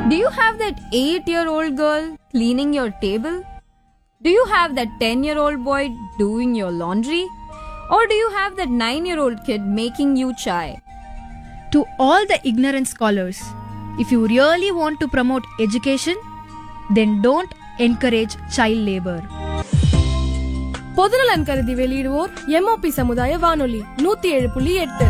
Do you have that 8 year old girl cleaning your table? Do you have that 10 year old boy doing your laundry? Or do you have that 9 year old kid making you chai? To all the ignorant scholars, if you really want to promote education, then don't encourage child labor. பொதுநலன் கருதி வெளியிடுவோர் MOP சமுதாய வானொலி நூத்தி ஏழு புள்ளி எட்டு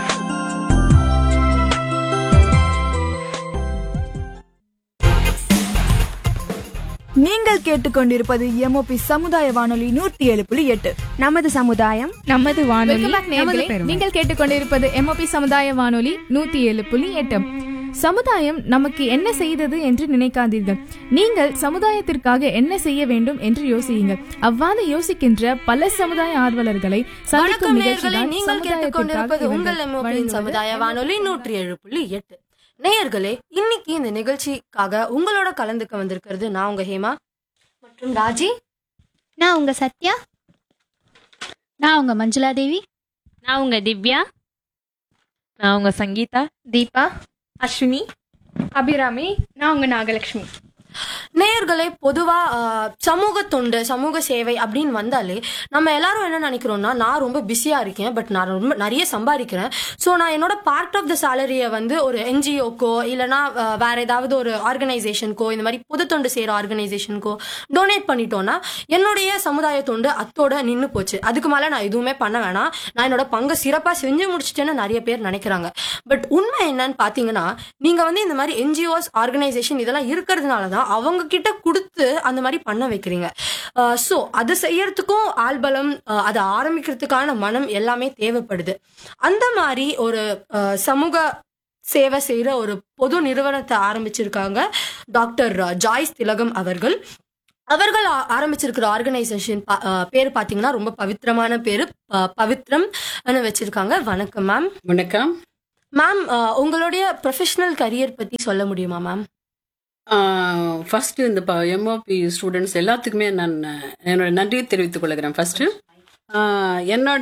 நீங்கள் கேட்டுக்கொண்டிருப்பது எம்ஓபி சமுதாய வானொலி நூற்றி ஏழு புள்ளி எட்டு நமது சமுதாயம் நமது வானொலி Welcome back, நேயர்களே. நீங்கள் கேட்டுக்கொண்டிருப்பது எம்ஓபி சமுதாய வானொலி நூத்தி ஏழு புள்ளி எட்டு சமுதாயம் நமக்கு என்ன செய்தது என்று நினைக்காதீர்கள் நீங்கள் சமுதாயத்திற்காக என்ன செய்ய வேண்டும் என்று யோசியுங்கள் அவ்வாறு யோசிக்கின்ற பல சமுதாய ஆர்வலர்களை சந்திக்கும் வணக்கம் நேயர்களே நிகழ்ச்சிதான் நீங்கள் கேட்டுக்கொண்டிருப்பது சமுதாயத்திற்காக உங்கள் இவர்கள் எம்ஓபியின் வழங்குவது சமுதாய வானொலி நூற்றி ஏழு புள்ளி எட்டு நேயர்களே இன்னைக்கு இந்த நிகழ்ச்சிக்காக உங்களோட கலந்துக்க வந்திருக்கிறது நான் உங்க ஹேமா மற்றும் ராஜி நான் உங்க சத்யா நான் உங்க மஞ்சுளா தேவி நான் உங்க திவ்யா நான் உங்க சங்கீதா தீபா அஸ்வினி அபிராமி நான் உங்க நாகலட்சுமி நேயர்களே பொதுவா ஆஹ், சமூக தொண்டு சமூக சேவை அப்படின்னு வந்தாலே நம்ம எல்லாரும் என்ன நினைக்கிறோம்னா நான் ரொம்ப பிஸியா இருக்கேன் பட் நான் ரொம்ப நிறைய சம்பாதிக்கிறேன் ஸோ நான் என்னோட பார்ட் ஆஃப் த சேலரியை வந்து ஒரு என்ஜிஓக்கோ இல்லைனா ஆஹ், வேற ஏதாவது ஒரு ஆர்கனைசேஷனுக்கோ இந்த மாதிரி பொது தொண்டு செய்யற ஆர்கனைசேஷனுக்கோ டொனேட் பண்ணிட்டோம்னா என்னுடைய சமுதாய தொண்டு அத்தோட நின்று போச்சு அதுக்கு மேல நான் எதுவுமே பண்ண வேணாம் நான் என்னோட பங்கை சிறப்பா செஞ்சு முடிச்சிட்டேன்னு நிறைய பேர் நினைக்கிறாங்க பட் உண்மை என்னன்னு பாத்தீங்கன்னா நீங்க வந்து இந்த மாதிரி என்ஜிஓஸ் ஆர்கனைசேஷன் இதெல்லாம் இருக்கிறதுனால தான் அவங்க கிட்ட கொடுத்து அந்த மாதிரி பண்ண வைக்கிறீங்க ஸோ அதை செய்யறதுக்கும் ஆள்பலம் அஹ், அதை ஆரம்பிக்கிறதுக்கான மனம் எல்லாமே தேவைப்படுது அந்த மாதிரி ஒரு அஹ், சமூக சேவை செய்யற ஒரு பொது நிறுவனத்தை ஆரம்பிச்சிருக்காங்க டாக்டர் ஜாய்ஸ் திலகம் அவர்கள் அவர்கள் ஆ- ஆரம்பிச்சிருக்கிற ஆர்கனைசேஷன் பேர் பாத்தீங்கன்னா ரொம்ப பவித்திரமான பேரு ப- பவித்ரம் வச்சிருக்காங்க வணக்கம் மேம் வணக்கம் மேம் உங்களுடைய ப்ரொஃபஷனல் கரியர் பத்தி சொல்ல முடியுமா மேம் ஃபர்ஸ்ட் இந்த எம்ஓபி ஸ்டூடெண்ட்ஸ் எல்லாத்துக்குமே நான் என்னோட நன்றியை தெரிவித்துக் கொள்கிறேன் ஃபர்ஸ்ட் என்னோட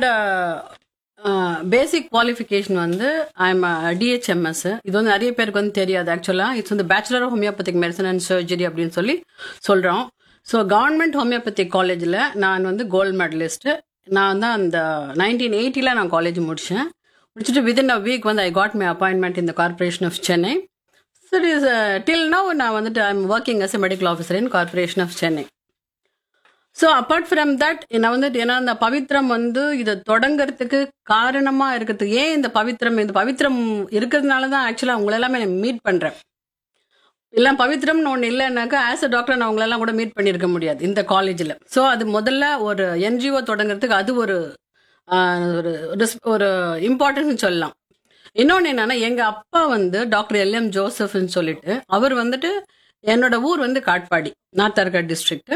பேசிக் குவாலிஃபிகேஷன் வந்து ஐஎம் டிஹெச்எம்எஸ் இது வந்து நிறைய பேருக்கு வந்து தெரியாது ஆக்சுவலாக இட்ஸ் வந்து bachelor of homeopathic medicine and surgery அப்படின்னு சொல்லி சொல்கிறோம் ஸோ கவர்மெண்ட் ஹோமியோபதிக் காலேஜில் நான் வந்து கோல்டு மெடலிஸ்ட்டு நான் தான் அந்த நைன்டீன் எயிட்டியில் நான் காலேஜ் முடித்தேன் முடிச்சுட்டு வித்தின் அ வீக் வந்து ஐ காட் மை அப்பாயின்மெண்ட் இந்த கார்பரேஷன் ஆஃப் சென்னை சரி டில் நவ் நான் வந்துட்டு I am working as a medical officer in corporation of Chennai so apart from that நான் வந்துட்டு ஏன்னா இந்த பவித்ரம் வந்து இதை தொடங்குறதுக்கு காரணமாக இருக்கிறதுக்கு ஏன் இந்த பவித்ரம் இந்த பவித்ரம் இருக்கிறதுனால தான் ஆக்சுவலாக உங்களை எல்லாமே நான் மீட் பண்ணுறேன் இல்லை பவித்ரம்னு ஒன்று இல்லைன்னாக்கா ஆஸ் அ டாக்டர் நான் உங்களெல்லாம் கூட மீட் பண்ணியிருக்க முடியாது இந்த காலேஜில் ஸோ அது முதல்ல ஒரு என்ஜிஓ தொடங்குறதுக்கு அது ஒரு ஆஹ், ஒரு res- ஒரு இம்பார்ட்டன்ஸ் சொல்லலாம் இன்னொன்று என்னன்னா எங்க அப்பா வந்து டாக்டர் எல் எம் ஜோசப்னு சொல்லிட்டு அவர் வந்துட்டு என்னோட ஊர் வந்து காட்பாடி நார்த்தார்கட் டிஸ்ட்ரிக்ட்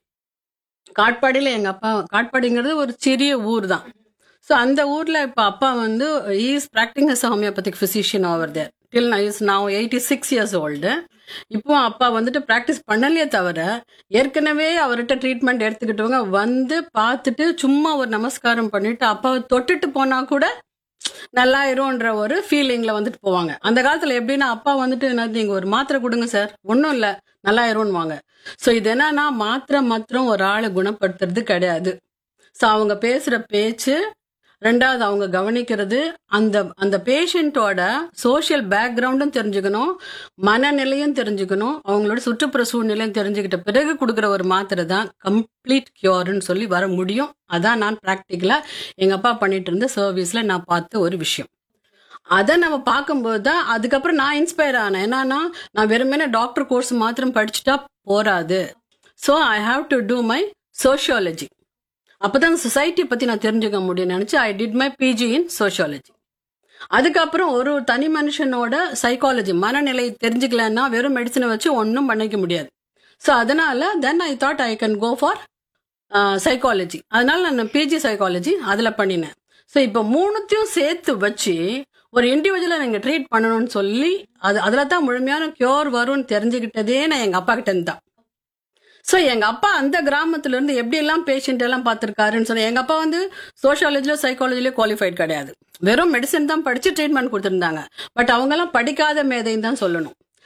காட்பாடியில் எங்க அப்பா காட்பாடிங்கிறது ஒரு சிறிய ஊர் தான் ஸோ அந்த ஊர்ல இப்போ அப்பா வந்து is practising as homeopathic physician over there till is நான் எயிட்டி சிக்ஸ் இயர்ஸ் ஓல்டு இப்போ அப்பா வந்துட்டு ப்ராக்டிஸ் பண்ணலையே தவிர ஏற்கனவே அவர்கிட்ட ட்ரீட்மெண்ட் எடுத்துக்கிட்டவங்க வந்து பார்த்துட்டு சும்மா ஒரு நமஸ்காரம் பண்ணிட்டு அப்பாவை தொட்டுட்டு போனா கூட நல்லாயிரும்ன்ற ஒரு ஃபீலிங்ல வந்துட்டு போவாங்க அந்த காலத்துல எப்படின்னா அப்பா வந்துட்டு என்னது நீங்க ஒரு மாத்திரை கொடுங்க சார் ஒன்றும் இல்லை நல்லாயிரும்வாங்க ஸோ இது என்னன்னா மாத்திரை மாத்திரம் ஒரு ஆளை குணப்படுத்துறது கிடையாது ஸோ அவங்க பேசுற பேச்சு ரெண்டாவது அவங்க கவனிக்கிறது அந்த அந்த பேஷண்ட்டோட சோஷியல் பேக்ரவுண்டும் தெரிஞ்சுக்கணும் மனநிலையும் தெரிஞ்சுக்கணும் அவங்களோட சுற்றுப்புற சூழ்நிலையும் தெரிஞ்சுக்கிட்ட பிறகு கொடுக்குற ஒரு மாத்திரை தான் கம்ப்ளீட் கியூர்னு சொல்லி வர முடியும் அதான் நான் ப்ராக்டிக்கலாக எங்கள் அப்பா பண்ணிட்டு இருந்த சர்வீஸில் நான் பார்த்த ஒரு விஷயம் அதை நம்ம பார்க்கும்போது தான் அதுக்கப்புறம் நான் இன்ஸ்பயர் ஆனேன் என்னன்னா நான் வெறுமனே டாக்டர் கோர்ஸ் மாத்திரம் படிச்சுட்டா போராது so I have to do my sociology அப்பதான் சொசைட்டியை பத்தி நான் தெரிஞ்சுக்க முடியும் நினைச்சு I did my PG in sociology அதுக்கப்புறம் ஒரு தனி மனுஷனோட சைக்காலஜி மனநிலை தெரிஞ்சுக்கலன்னா வெறும் மெடிசனை வச்சு ஒன்றும் பண்ணிக்க முடியாது ஸோ அதனால then I thought I can go for psychology அதனால நான் பிஜி சைக்காலஜி அதில் பண்ணினேன் ஸோ இப்போ மூணுத்தையும் சேர்த்து வச்சு ஒரு இண்டிவிஜுவலை நீங்கள் ட்ரீட் பண்ணணும்னு சொல்லி அது அதில் தான் முழுமையான கியூர் வரும்னு தெரிஞ்சுக்கிட்டதே நான் எங்கள் அப்பா கிட்ட இருந்து தான் ஸோ எங்க அப்பா அந்த கிராமத்துல இருந்து எப்படி எல்லாம் பேஷண்ட் எல்லாம் பார்த்துருக்காருன்னு சொன்னா எங்க அப்பா வந்து சோஷியாலஜிலோ சைக்காலஜிலோ குவாலிஃபைட் கிடையாது வெறும் மெடிசன் தான் படிச்சு ட்ரீட்மெண்ட் கொடுத்துருந்தாங்க பட் அவங்க எல்லாம் படிக்காத மேதைன்னு தான் சொல்லணும்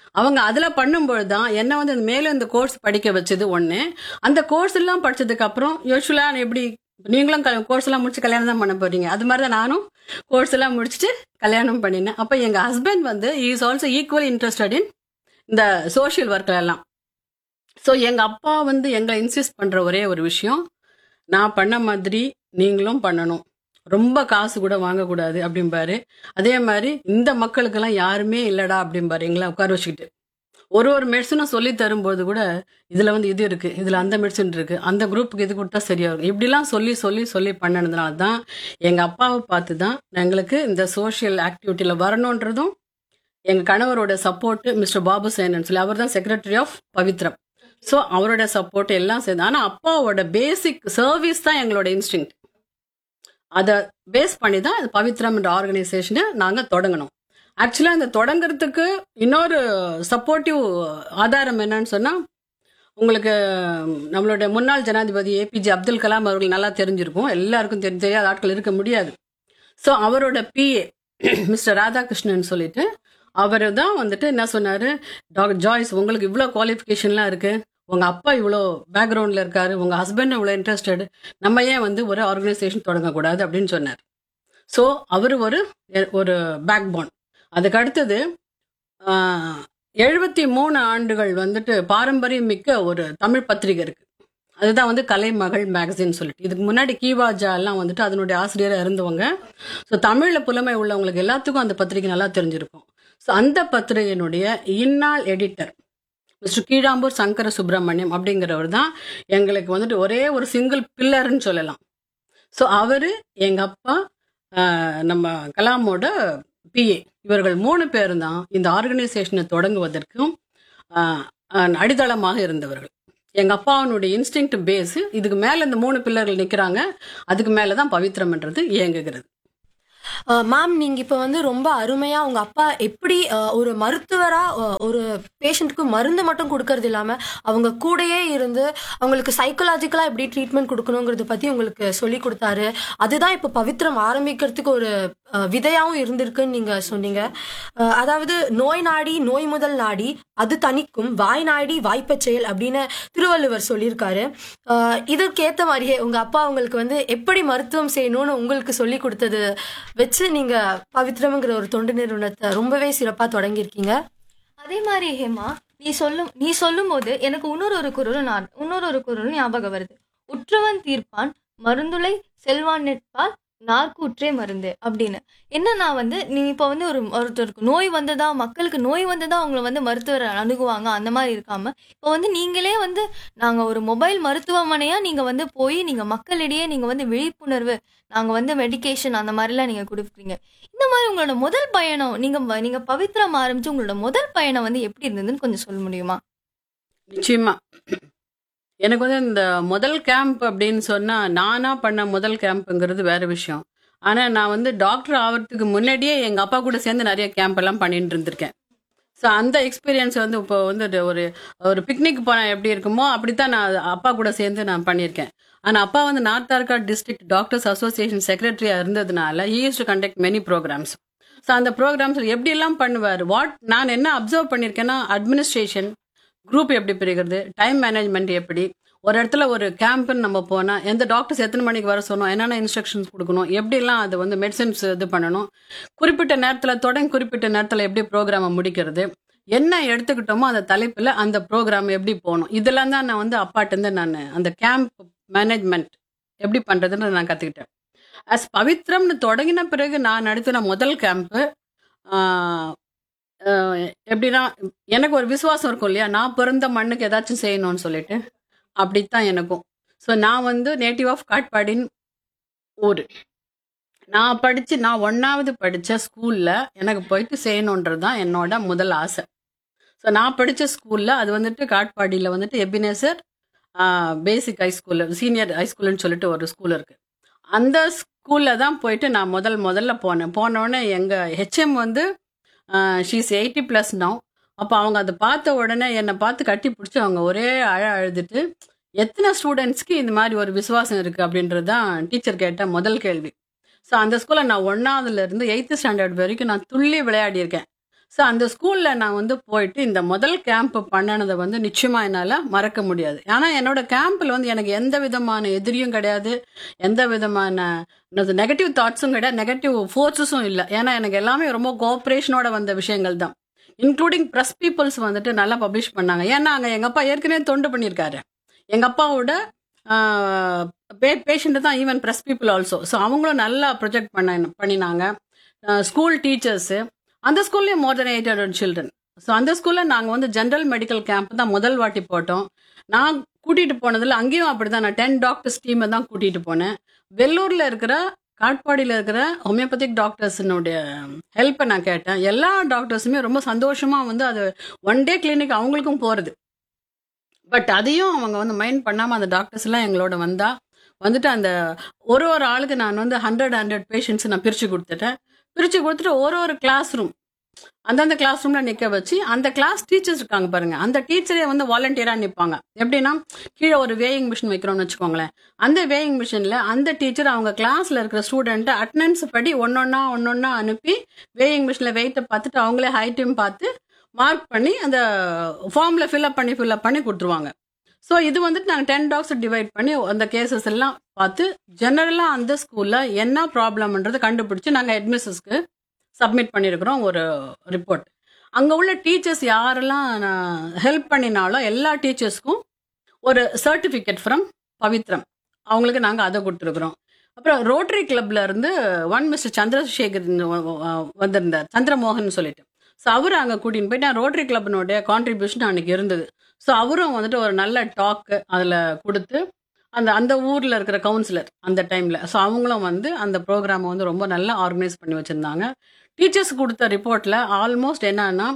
அவங்க அதில் பண்ணும்பொழுது தான் என்ன வந்து இந்த மேலும் இந்த கோர்ஸ் படிக்க வச்சது ஒன்று அந்த கோர்ஸ் எல்லாம் படிச்சதுக்கு அப்புறம் யூஸ்வலாக எப்படி நீங்களும் கோர்ஸ் எல்லாம் முடிச்சு கல்யாணம் தான் பண்ண போறீங்க அது மாதிரி தான் நானும் கோர்ஸ் எல்லாம் முடிச்சுட்டு கல்யாணம் பண்ணினேன் அப்போ எங்கள் ஹஸ்பண்ட் வந்து is also equal interested in இந்த சோஷியல் ஒர்க்ல எல்லாம் ஸோ எங்கள் அப்பா வந்து எங்களை இன்சிஸ்ட் பண்ணுற ஒரே ஒரு விஷயம் நான் பண்ண மாதிரி நீங்களும் பண்ணணும் ரொம்ப காசு கூட வாங்கக்கூடாது அப்படிம்பாரு அதே மாதிரி இந்த மக்களுக்கெல்லாம் யாருமே இல்லடா அப்படிம்பாரு எங்களை உட்கார வச்சுக்கிட்டு ஒரு ஒரு மெடிசனும் சொல்லி தரும்போது கூட இதில் வந்து இது இருக்குது இதில் அந்த மெடிசன் இருக்குது அந்த குரூப்புக்கு இது கொடுத்தா சரியா இருக்கும் இப்படிலாம் சொல்லி சொல்லி சொல்லி பண்ணனதுனால தான் எங்கள் அப்பாவை பார்த்து தான் எங்களுக்கு இந்த சோஷியல் ஆக்டிவிட்டியில் வரணுன்றதும் எங்கள் கணவரோட சப்போர்ட்டு மிஸ்டர் பாபு சேனன் சொல்லி அவர் தான் செக்ரட்டரி ஆஃப் பவித்ரம் ஸோ அவரோட சப்போர்ட் எல்லாம் சேர்ந்து ஆனால் அப்பாவோட பேசிக் சர்வீஸ் தான் எங்களோட இன்ஸ்டிங் அதை பேஸ் பண்ணி தான் இது பவித்ரம் என்ற ஆர்கனைசேஷனை நாங்கள் தொடங்கினோம் ஆக்சுவலாக இந்த தொடங்குறதுக்கு இன்னொரு சப்போர்ட்டிவ் ஆதாரம் என்னன்னு சொன்னால் உங்களுக்கு நம்மளுடைய முன்னாள் ஜனாதிபதி ஏபிஜே அப்துல் கலாம் அவர்கள் நல்லா தெரிஞ்சிருக்கும் எல்லாருக்கும் தெரி தெரியாத ஆட்கள் இருக்க முடியாது ஸோ அவரோட பிஏ மிஸ்டர் ராதாகிருஷ்ணன் சொல்லிட்டு அவர் தான் வந்துட்டு என்ன சொன்னார் டாக்டர் ஜாய்ஸ் உங்களுக்கு இவ்வளோ குவாலிஃபிகேஷன்லாம் இருக்குது உங்கள் அப்பா இவ்வளோ பேக்ரவுண்டில் இருக்காரு உங்கள் ஹஸ்பண்ட் இவ்வளோ இன்ட்ரெஸ்டட் நம்ம ஏன் வந்து ஒரு ஆர்கனைசேஷன் தொடங்கக்கூடாது அப்படின்னு சொன்னார் ஸோ அவர் ஒரு ஒரு பேக் போன் அதுக்கு அடுத்தது எழுபத்தி மூணு ஆண்டுகள் வந்துட்டு பாரம்பரியம் மிக்க ஒரு தமிழ் பத்திரிகை இருக்கு அதுதான் வந்து கலைமகள் மேகசின் சொல்லிட்டு இதுக்கு முன்னாடி கீவாஜா எல்லாம் வந்துட்டு அதனுடைய ஆசிரியராக இருந்தவங்க ஸோ தமிழில் புலமை உள்ளவங்களுக்கு எல்லாத்துக்கும் அந்த பத்திரிகை நல்லா தெரிஞ்சிருக்கும் ஸோ அந்த பத்திரிகையினுடைய இந்நாள் எடிட்டர் மிஸ்டர் கீழாம்பூர் சங்கர சுப்பிரமணியம் அப்படிங்கிறவர் தான் எங்களுக்கு வந்துட்டு ஒரே ஒரு சிங்கிள் பில்லர்னு சொல்லலாம் ஸோ அவர் எங்கள் அப்பா நம்ம கலாமோட பிஏ இவர்கள் மூணு பேரும் தான் இந்த ஆர்கனைசேஷனை தொடங்குவதற்கும் அடித்தளமாக இருந்தவர்கள் எங்கள் அப்பாவனுடைய இன்ஸ்டிங் பேஸு இதுக்கு மேலே இந்த மூணு பில்லர்கள் நிற்கிறாங்க அதுக்கு மேலே தான் பவித்திரம்ன்றது இயங்குகிறது மேம் நீங்க இப்ப வந்து ரொம்ப அருமையா உங்க அப்பா எப்படி ஒரு மருத்துவரா ஒரு பேஷண்ட்டுக்கு மருந்து மட்டும் கொடுக்கறது இல்லாம அவங்க கூடயே இருந்து அவங்களுக்கு சைக்கலாஜிக்கலா எப்படி ட்ரீட்மெண்ட் கொடுக்கணுங்கிறத பத்தி உங்களுக்கு சொல்லி கொடுத்தாரு அதுதான் இப்ப பவித்ரம் ஆரம்பிக்கிறதுக்கு ஒரு விதையாவும் இருந்திருக்குன்னு நீங்க சொன்னீங்க அதாவது நோய் நாடி நோய் முதல் நாடி அது தணிக்கும் வாய் நாடி வாய்ப்ப செயல் அப்படின்னு திருவள்ளுவர் சொல்லியிருக்காரு இதற்கேத்த மாதிரியே உங்க அப்பா உங்களுக்கு வந்து எப்படி மருத்துவம் செய்யணும்னு உங்களுக்கு சொல்லி கொடுத்தது வச்சு நீங்க பவித்ரம்ங்கிற ஒரு தொண்டு நிறுவனத்தை ரொம்பவே சிறப்பா தொடங்கியிருக்கீங்க அதே மாதிரி ஹேமா நீ சொல்லும் நீ சொல்லும் போது எனக்கு இன்னொரு ஒரு குரலும் நான் இன்னொரு ஒரு குரலும் ஞாபகம் வருது உற்றவன் தீர்ப்பான் மருந்துளை செல்வான் நிற்பால் நார்க்கூற்றே மருந்து அப்படின்னு என்னன்னா வந்து நீ இப்போ வந்து ஒரு ஒருத்தருக்கு நோய் வந்ததா மக்களுக்கு நோய் வந்ததா அவங்கள வந்து மருத்துவர் அணுகுவாங்க அந்த மாதிரி இருக்காம இப்போ வந்து நீங்களே வந்து நாங்க ஒரு மொபைல் மருத்துவமனையா நீங்க வந்து போய் நீங்க மக்களிடையே நீங்க வந்து விழிப்புணர்வு நாங்க வந்து மெடிகேஷன் அந்த மாதிரிலாம் நீங்க கொடுக்குறீங்க இந்த மாதிரி உங்களோட முதல் பயணம் நீங்க நீங்க பவித்ரம் ஆரம்பிச்சு உங்களோட முதல் பயணம் வந்து எப்படி இருந்ததுன்னு கொஞ்சம் சொல்ல முடியுமா நிச்சயமா எனக்கு வந்து இந்த முதல் கேம்ப் அப்படின்னு சொன்னால் நானாக பண்ண முதல் கேம்ப்புங்கிறது வேற விஷயம் ஆனால் நான் வந்து டாக்டர் ஆகிறதுக்கு முன்னாடியே எங்கள் அப்பா கூட சேர்ந்து நிறைய கேம்ப் எல்லாம் பண்ணிட்டு இருந்திருக்கேன் ஸோ அந்த எக்ஸ்பீரியன்ஸ் வந்து இப்போ வந்து ஒரு ஒரு பிக்னிக் போனால் எப்படி இருக்குமோ அப்படித்தான் நான் அப்பா கூட சேர்ந்து நான் பண்ணியிருக்கேன் ஆனால் அப்பா வந்து north Arcot district doctors association செக்ரட்டரியாக இருந்ததுனால he used to conduct many programs so அந்த ப்ரோக்ராம்ஸ் எப்படியெல்லாம் பண்ணுவார் வாட் நான் என்ன அப்சர்வ் பண்ணியிருக்கேன்னா அட்மினிஸ்ட்ரேஷன் குரூப் எப்படி பிரிக்கிறது டைம் மேனேஜ்மெண்ட் எப்படி ஒரு இடத்துல ஒரு கேம்ப்னு நம்ம போனால் எந்த டாக்டர்ஸ் எத்தனை மணிக்கு வர சொன்னோம் என்னென்ன இன்ஸ்ட்ரக்ஷன்ஸ் கொடுக்கணும் எப்படிலாம் அது வந்து மெடிசன்ஸ் இது பண்ணணும் குறிப்பிட்ட நேரத்தில் தொடங்கி குறிப்பிட்ட நேரத்தில் எப்படி ப்ரோக்ராமை முடிக்கிறது என்ன எடுத்துக்கிட்டோமோ அந்த தலைப்பில் அந்த ப்ரோக்ராம் எப்படி போகணும் இதெல்லாம் தான் நான் வந்து அப்பாட்டேருந்து நான் அந்த கேம்ப் மேனேஜ்மெண்ட் எப்படி பண்ணுறதுன்னு நான் கற்றுக்கிட்டேன் அஸ் பவித்ரம்னு தொடங்கின பிறகு நான் நடத்தின முதல் கேம்ப்பு எப்படின்னா எனக்கு ஒரு விசுவாசம் இருக்கும் இல்லையா நான் பிறந்த மண்ணுக்கு ஏதாச்சும் செய்யணும்னு சொல்லிட்டு அப்படித்தான் எனக்கும் ஸோ நான் வந்து நேட்டிவ் ஆஃப் காட்பாடின் ஊர் நான் படித்து நான் ஒன்றாவது படித்த ஸ்கூலில் எனக்கு போயிட்டு செய்யணுன்றது தான் என்னோட முதல் ஆசை ஸோ நான் படித்த ஸ்கூலில் அது வந்துட்டு காட்பாடியில் வந்துட்டு Ebenezer basic high school senior high ஸ்கூல்னு சொல்லிட்டு ஒரு ஸ்கூல் இருக்குது அந்த ஸ்கூலில் தான் போயிட்டு நான் முதல் முதல்ல போனேன் போனோடனே எங்கள் ஹெச்எம் வந்து ஷீஸ் எயிட்டி ப்ளஸ் நவ் அப்போ அவங்க அதை பார்த்த உடனே என்னை பார்த்து கட்டி பிடிச்சி அவங்க ஒரே அழ அழுதுட்டு எத்தனை ஸ்டூடெண்ட்ஸ்க்கு இந்த மாதிரி ஒரு விசுவாசம் இருக்குது அப்படின்றது தான் டீச்சர் கேட்ட முதல் கேள்வி ஸோ அந்த ஸ்கூலில் நான் ஒன்றாவதுலேருந்து எயித்து ஸ்டாண்டர்ட் வரைக்கும் நான் துள்ளி விளையாடியிருக்கேன் ஸோ அந்த ஸ்கூல்ல நான் வந்து போயிட்டு இந்த முதல் கேம்ப் பண்ணினதை வந்து நிச்சயமா என்னால மறக்க முடியாது ஆனா என்னோட கேம்ப்ல வந்து எனக்கு எந்த விதமான எதிரியும் கிடையாது எந்த விதமான நெகட்டிவ் தாட்ஸும் கிடையாது நெகட்டிவ் ஃபோர்ஸஸும் இல்லை ஏன்னா எனக்கு எல்லாமே ரொம்ப கோஆப்ரேஷனோட வந்த விஷயங்கள் தான் இன்க்ளூடிங் ப்ரெஸ் பீப்புள்ஸ் வந்துட்டு நல்லா பப்ளிஷ் பண்ணாங்க ஏன்னா அங்கே எங்கள் அப்பா ஏற்கனவே தொண்டு பண்ணியிருக்காரு எங்கள் அப்பாவோட பேஷண்ட் தான் even press people also so அவங்களும் நல்லா ப்ரொஜெக்ட் பண்ண பண்ணினாங்க ஸ்கூல் டீச்சர்ஸு அந்த ஸ்கூல்லேயும் more than eight hundred children so அந்த ஸ்கூலில் நாங்கள் வந்து ஜென்ரல் மெடிக்கல் கேம்ப் தான் முதல் வாட்டி போட்டோம் நான் கூட்டிகிட்டு போனதில் அங்கேயும் அப்படி தான் நான் டென் டாக்டர்ஸ் டீமை தான் கூட்டிகிட்டு போனேன் வெள்ளூரில் இருக்கிற காட்பாடியில் இருக்கிற ஹோமியோபதிக் டாக்டர்ஸினுடைய ஹெல்ப்பை நான் கேட்டேன் எல்லா டாக்டர்ஸுமே ரொம்ப சந்தோஷமாக வந்து அது ஒன் டே கிளினிக் அவங்களுக்கும் போகிறது பட் அதையும் அவங்க வந்து மைண்ட் பண்ணாமல் அந்த டாக்டர்ஸ் எல்லாம் எங்களோட வந்தா வந்துட்டு அந்த ஒரு ஒரு ஆளுக்கு நான் வந்து ஹண்ட்ரட் ஹண்ட்ரட் பேஷண்ட்ஸ் நான் பிரித்து கொடுத்துட்டேன் பிரித்து கொடுத்துட்டு ஒரு ஒரு கிளாஸ் ரூம் அந்தந்த கிளாஸ் ரூம்ல நிக்க வச்சு அந்த கிளாஸ் டீச்சர்ஸ் இருக்காங்க பாருங்க அந்த டீச்சரே வந்து வாலண்டியரா நிப்பாங்க எப்படின்னா கீழே ஒரு வேயிங் மிஷின் வைக்கிறோம்னு வச்சுக்கோங்களேன் அந்த வேயிங் மிஷின்ல அந்த டீச்சர் அவங்க கிளாஸ்ல இருக்கிற ஸ்டூடெண்ட் அட்டண்டன்ஸ் படி ஒன்னொன்னா ஒன்னொன்னா அனுப்பி வேயிங் மிஷின்ல வெயிட்டை பார்த்துட்டு அவங்களே ஹைட்டையும் பார்த்து மார்க் பண்ணி அந்த ஃபார்ம்ல ஃபில்அப் பண்ணி ஃபில்அப் பண்ணி கொடுத்துருவாங்க ஸோ இது வந்துட்டு நாங்கள் டென் டாக்ஸ் டிவைட் பண்ணி அந்த கேசஸ் எல்லாம் பார்த்து ஜெனரலாக அந்த ஸ்கூலில் என்ன ப்ராப்ளம்ன்றதை கண்டுபிடிச்சி நாங்கள் ஹெட்மிஸ்ஸஸ்க்கு சப்மிட் பண்ணியிருக்கிறோம் ஒரு ரிப்போர்ட் அங்கே உள்ள டீச்சர்ஸ் யாரெல்லாம் ஹெல்ப் பண்ணினாலும் எல்லா டீச்சர்ஸ்க்கும் ஒரு சர்டிஃபிகேட் ஃப்ரம் பவித்ரம் அவங்களுக்கு நாங்கள் அதை கொடுத்துருக்குறோம் அப்புறம் ரோட்டரி கிளப்ல இருந்து ஒன் மிஸ்டர் சந்திரசேகர் வந்திருந்தார் சந்திரமோகன் சொல்லிட்டு ஸோ அவர் அங்கே கூட்டின்னு போயிட்டு ரோட்டரி கிளப்பினுடைய கான்ட்ரிபியூஷன் அன்னைக்கு இருந்தது ஸோ அவரும் வந்துட்டு ஒரு நல்ல டாக்கு அதில் கொடுத்து அந்த அந்த ஊரில் இருக்கிற கவுன்சிலர் அந்த டைமில் ஸோ அவங்களும் வந்து அந்த ப்ரோக்ராமை வந்து ரொம்ப நல்லா ஆர்கனைஸ் பண்ணி வச்சுருந்தாங்க டீச்சர்ஸ் கொடுத்த ரிப்போர்ட்டில் ஆல்மோஸ்ட் என்னன்னா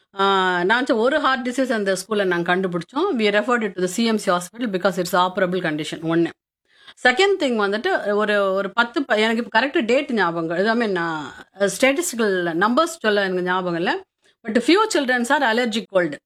நான் ஒரு ஹார்ட் டிசீஸ் அந்த ஸ்கூலில் நாங்கள் கண்டுபிடிச்சோம் we referred to the CMC hospital because it's operable condition ஒன்று செகண்ட் திங் வந்துட்டு ஒரு ஒரு பத்து ப- எனக்கு இப்போ கரெக்ட் டேட் ஞாபகம் எல்லாமே நான் ஸ்டேட்டிஸ்டிக்கல் நம்பர்ஸ் சொல்ல எனக்கு ஞாபகம் இல்லை but few childrens are allergic cold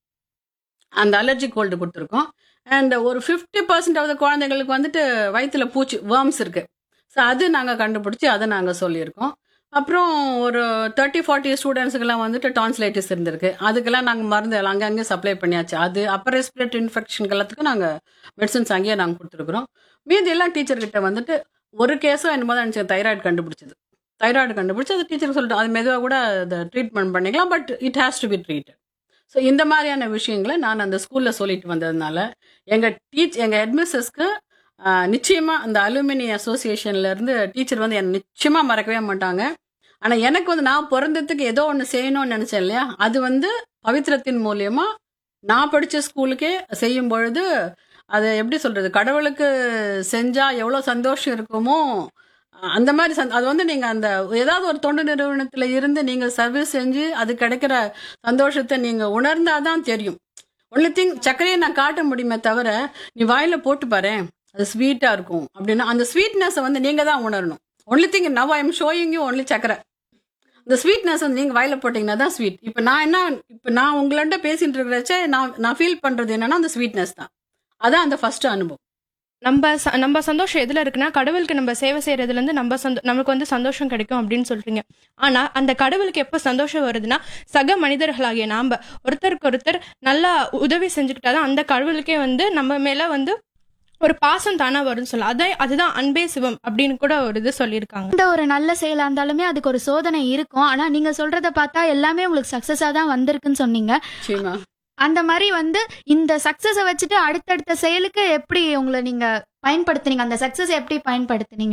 அந்த அலர்ஜிக் கோல்டு கொடுத்துருக்கோம் அண்ட் ஒரு ஃபிஃப்டி பர்சன்ட் ஆஃப் குழந்தைங்களுக்கு வந்துட்டு வயிற்றுல பூச்சி வேர்ம்ஸ் இருக்கு ஸோ அது நாங்கள் கண்டுபிடிச்சி அதை நாங்கள் சொல்லியிருக்கோம் அப்புறம் ஒரு தேர்ட்டி ஃபார்ட்டி ஸ்டூடெண்ட்ஸுக்கெல்லாம் வந்துட்டு டான்ஸ்லைட்டிஸ் இருந்திருக்கு அதுக்கெல்லாம் நாங்கள் மருந்து எல்லாம் அங்கங்கே சப்ளை பண்ணியாச்சு அது அப்பர் ரெஸ்பிரேட்டரி இன்ஃபெக்ஷன் எல்லாத்துக்கும் நாங்கள் மெடிசன்ஸ் அங்கேயே நாங்கள் கொடுத்துருக்குறோம் மீதி எல்லாம் டீச்சர்கிட்ட வந்துட்டு ஒரு கேஸும் என்னமோ தான் நினச்சி தைராய்டு கண்டுபிடிச்சது தைராய்டு கண்டுபிடிச்சி அது டீச்சருக்கு சொல்லிட்டு அது மெதுவாக கூட அதை ட்ரீட்மெண்ட் பண்ணிக்கலாம் but it has to be treated so இந்த மாதிரியான விஷயங்களை நான் அந்த ஸ்கூலில் சொல்லிட்டு வந்ததுனால எங்கள் டீச் எங்கள் ஹெட்மிஸ்ஸஸ்க்கு நிச்சயமாக அந்த அலுமினி அசோசியேஷன்ல இருந்து டீச்சர் வந்து என்னை நிச்சயமாக மறக்கவே மாட்டாங்க ஆனால் எனக்கு வந்து நான் பிறந்ததுக்கு ஏதோ ஒன்று செய்யணும்னு நினச்சேன் இல்லையா அது வந்து பவித்திரத்தின் மூலியமா நான் படித்த ஸ்கூலுக்கே செய்யும் பொழுது அது எப்படி சொல்றது கடவுளுக்கு செஞ்சா எவ்வளோ சந்தோஷம் இருக்குமோ அந்த மாதிரி சந்- அது வந்து நீங்க அந்த ஏதாவது ஒரு தொண்டு நிறுவனத்துல இருந்து நீங்க சர்வீஸ் செஞ்சு அது கிடைக்கிற சந்தோஷத்தை நீங்க உணர்ந்தாதான் தெரியும் ஒன்லி திங் சர்க்கரையை நான் காட்ட முடியுமே தவிர நீ வாயில போட்டு பாரு அது ஸ்வீட்டா இருக்கும் அப்படின்னா அந்த ஸ்வீட்னஸை வந்து நீங்க தான் உணரணும் only thing now I am showing you only சக்கரை இந்த ஸ்வீட்னஸ் வந்து நீங்க வாயில போட்டீங்கன்னா தான் ஸ்வீட் இப்போ நான் என்ன இப்போ நான் உங்கள்ட்ட பேசிட்டு இருக்கிறச்சே நான் நான் ஃபீல் பண்றது என்னன்னா அந்த ஸ்வீட்னஸ் தான் அதான் அந்த ஃபர்ஸ்ட் அனுபவம் நம்ம ச- நம்ம சந்தோஷம் எதுல இருக்குன்னா கடவுளுக்கு நம்ம சேவை செய்யறதுல இருந்து நம்ம சந்தோ நமக்கு வந்து சந்தோஷம் கிடைக்கும் அப்படின்னு சொல்றீங்க ஆனா அந்த கடவுளுக்கு எப்ப சந்தோஷம் வருதுன்னா சக மனிதர்களாகிய நாம ஒருத்தருக்கு ஒருத்தர் நல்லா உதவி செஞ்சுக்கிட்டாதான் அந்த கடவுளுக்கே வந்து நம்ம மேல வந்து ஒரு பாசம் தானா வரும்னு சொல்லலாம் அதான் அதுதான் அன்பே சிவம் அப்படின்னு கூட ஒரு இது சொல்லியிருக்காங்க இந்த ஒரு நல்ல செயலா இருந்தாலுமே அதுக்கு ஒரு சோதனை இருக்கும் ஆனா நீங்க சொல்றத பார்த்தா எல்லாமே உங்களுக்கு சக்சஸா தான் வந்திருக்குன்னு சொன்னீங்க நிச்சயமா அந்த மாதிரி வந்து இந்த சக்சஸை வச்சுட்டு அடுத்தடுத்த செயலுக்கு எப்படி உங்களை நீங்க பயன்படுத்துனீங்க அந்த சக்சஸ் எப்படி பயன்படுத்துனீங்க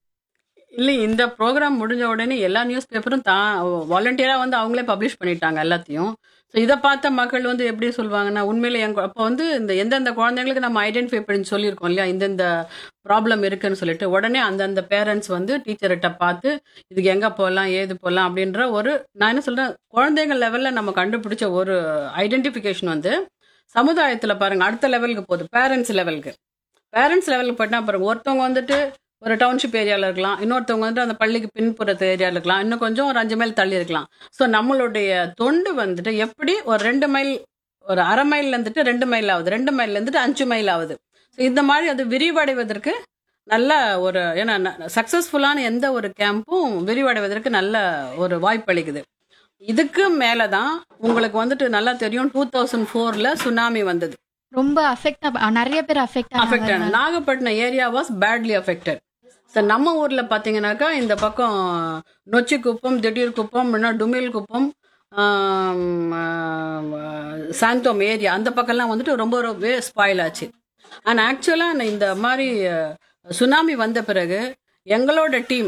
இல்லை இந்த ப்ரோக்ராம் முடிஞ்ச உடனே எல்லா நியூஸ் பேப்பரும் தான் வாலண்டியராக வந்து அவங்களே பப்ளிஷ் பண்ணிட்டாங்க எல்லாத்தையும் ஸோ இதை பார்த்த மக்கள் வந்து எப்படி சொல்லுவாங்கன்னா உண்மையிலே எங்க அப்போ வந்து இந்த எந்தெந்த குழந்தைங்களுக்கு நம்ம ஐடென்டிஃபை பண்ணி சொல்லியிருக்கோம் இல்லையா இந்தந்த ப்ராப்ளம் இருக்குன்னு சொல்லிட்டு உடனே அந்தந்த பேரண்ட்ஸ் வந்து டீச்சர்கிட்ட பார்த்து இதுக்கு எங்கே போகலாம் ஏது போகலாம் அப்படின்ற ஒரு நான் என்ன சொல்கிறேன் குழந்தைங்க லெவலில் நம்ம கண்டுபிடிச்ச ஒரு ஐடென்டிஃபிகேஷன் வந்து சமுதாயத்தில் பாருங்க அடுத்த லெவலுக்கு போகுது பேரண்ட்ஸ் லெவலுக்கு பேரண்ட்ஸ் லெவலுக்கு போயிட்டா பாருங்க ஒருத்தவங்க வந்துட்டு ஒரு டவுன்ஷிப் ஏரியாவில் இருக்கலாம் இன்னொருத்தவங்க வந்துட்டு அந்த பள்ளிக்கு பின்புறத்து ஏரியாவில் இருக்கலாம் இன்னும் கொஞ்சம் ஒரு அஞ்சு மைல் தள்ளி இருக்கலாம் ஸோ நம்மளுடைய தொண்டு வந்துட்டு எப்படி ஒரு ரெண்டு மைல் ஒரு அரை மைல் இருந்துட்டு ரெண்டு மைல் ஆகுது ரெண்டு மைல் இருந்துட்டு அஞ்சு மைல் ஆகுது ஸோ இந்த மாதிரி அது விரிவடைவதற்கு நல்ல ஒரு ஏன்னா சக்ஸஸ்ஃபுல்லான எந்த ஒரு கேம்பும் விரிவடைவதற்கு நல்ல ஒரு வாய்ப்பு அளிக்குது இதுக்கு மேலே தான் உங்களுக்கு வந்துட்டு நல்லா தெரியும் டூ தௌசண்ட் ஃபோரில் சுனாமி வந்தது ரொம்ப அஃபெக்ட் நிறைய பேர் அஃபெக்ட் அஃபெக்டட் ஆனாங்க Nagapattinam area was badly affected so நம்ம ஊரில் பார்த்தீங்கன்னாக்கா இந்த பக்கம் நொச்சி குப்பம் திடீர் குப்பம் இல்லைன்னா டுமில் குப்பம் ஆம், ஆ, சாந்தோம் ஏரியா அந்த பக்கம்லாம் வந்துட்டு ரொம்ப ரொம்ப ஸ்பாயில் ஆச்சு அண்ட் ஆக்சுவலாக இந்த மாதிரி சுனாமி வந்த பிறகு எங்களோட டீம்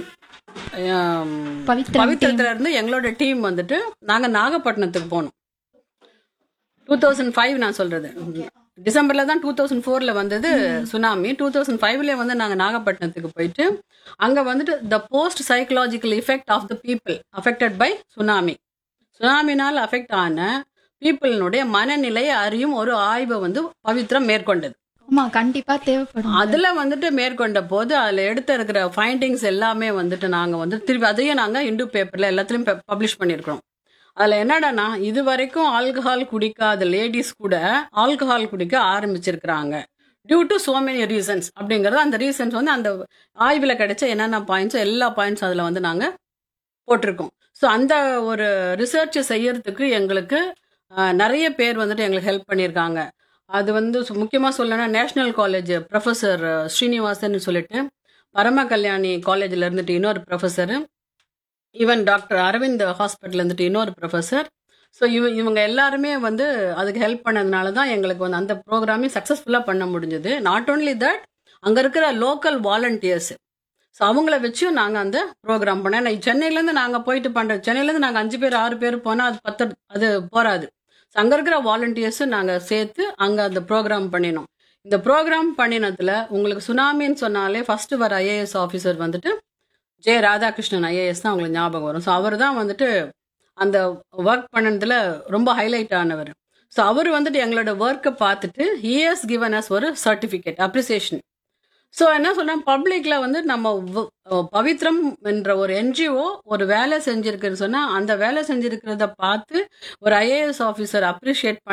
பவித்ரா பவித்திரத்துல இருந்து எங்களோட டீம் வந்துட்டு நாங்க நாகப்பட்டினத்துக்கு போனோம் டூ தௌசண்ட் ஃபைவ் நான் சொல்றது டிசம்பர்ல தான் டூ தௌசண்ட் ஃபோர்ல வந்தது சுனாமி டூ தௌசண்ட் ஃபைவ்ல வந்து நாங்க நாகப்பட்டினத்துக்கு போயிட்டு அங்க வந்துட்டு the post psychological effect of the people affected by tsunami சுனாமினால் அஃபெக்ட் ஆன பீப்புளினுடைய மனநிலையை அறியும் ஒரு ஆய்வை வந்து பவித்ரம் மேற்கொண்டது ஆமா கண்டிப்பா தேவைப்படும் அதுல வந்துட்டு மேற்கொண்ட போது அதுல எடுத்து இருக்கிற ஃபைண்டிங்ஸ் எல்லாமே வந்துட்டு நாங்க வந்து திருப்பி அதையும் நாங்க இந்து பேப்பர்ல எல்லாத்துலயும் பப்ளிஷ் பண்ணியிருக்கிறோம் அதுல என்னடான்னா இது வரைக்கும் ஆல்கஹால் குடிக்காத லேடிஸ் கூட ஆல்கஹால் குடிக்க ஆரம்பிச்சிருக்கிறாங்க due to so many reasons அப்படிங்கறது அந்த ரீசன்ஸ் வந்து அந்த ஆய்வில் கிடைச்ச என்னென்ன பாயிண்ட்ஸோ எல்லா பாயிண்ட்ஸும் அதில் வந்து நாங்கள் போட்டிருக்கோம் ஸோ அந்த ஒரு ரிசர்ச் செய்யறதுக்கு எங்களுக்கு அஹ், நிறைய பேர் வந்துட்டு எங்களுக்கு ஹெல்ப் பண்ணியிருக்காங்க அது வந்து முக்கியமாக சொல்லணும்னா நேஷனல் காலேஜ் ப்ரொஃபஸர் ஸ்ரீனிவாசன் சொல்லிட்டு பரம கல்யாணி காலேஜில் இருந்துட்டு இன்னொரு professor even doctor Aravind hospital இருந்துட்டு இன்னொரு ப்ரொஃபஸர் ஸோ இவ இவங்க எல்லாருமே வந்து அதுக்கு ஹெல்ப் பண்ணதுனால தான் எங்களுக்கு வந்து அந்த ப்ரோக்ராமே சக்ஸஸ்ஃபுல்லாக பண்ண முடிஞ்சது நாட் ஓன்லி தட் அங்கே இருக்கிற லோக்கல் வாலண்டியர்ஸ் ஸோ அவங்கள வச்சும் நாங்கள் அந்த ப்ரோக்ராம் பண்ணோம் ஏன்னா சென்னையிலேருந்து நாங்கள் போயிட்டு பண்ணுறோம் சென்னையிலேருந்து நாங்கள் அஞ்சு பேர் ஆறு பேர் போனால் அது பத்து அது போராது ஸோ அங்கே இருக்கிற வாலண்டியர்ஸும் நாங்கள் சேர்த்து அங்கே அந்த ப்ரோக்ராம் பண்ணினோம் இந்த ப்ரோக்ராம் பண்ணினதுல உங்களுக்கு சுனாமின்னு சொன்னாலே ஃபர்ஸ்ட் வர ஐஏஎஸ் ஆஃபீஸர் வந்துட்டு ஜெய ராதாகிருஷ்ணன் ஐஏஎஸ் தான் உங்களுக்கு ஞாபகம் வரும் ஸோ அவர் தான் வந்துட்டு அந்த ஒர்க் பண்ணதுல ரொம்ப ஹைலைட் ஆனவர் ஸோ அவர் வந்துட்டு எங்களோட ஒர்க்கை பார்த்துட்டு ஹியஸ் கிவன் அஸ் ஒரு சர்டிஃபிகேட் அப்ரிசியேஷன் ஸோ என்ன சொல்றேன் பப்ளிக்ல வந்து நம்ம வ- அஹ் பவித்ரம் என்ற ஒரு என்ஜிஓ ஒரு வேலை செஞ்சிருக்குன்னு சொன்னா அந்த வேலை செஞ்சிருக்கிறத பார்த்து ஒரு ஐஏஎஸ் ஆஃபீஸர் அப்ரிஷியேட்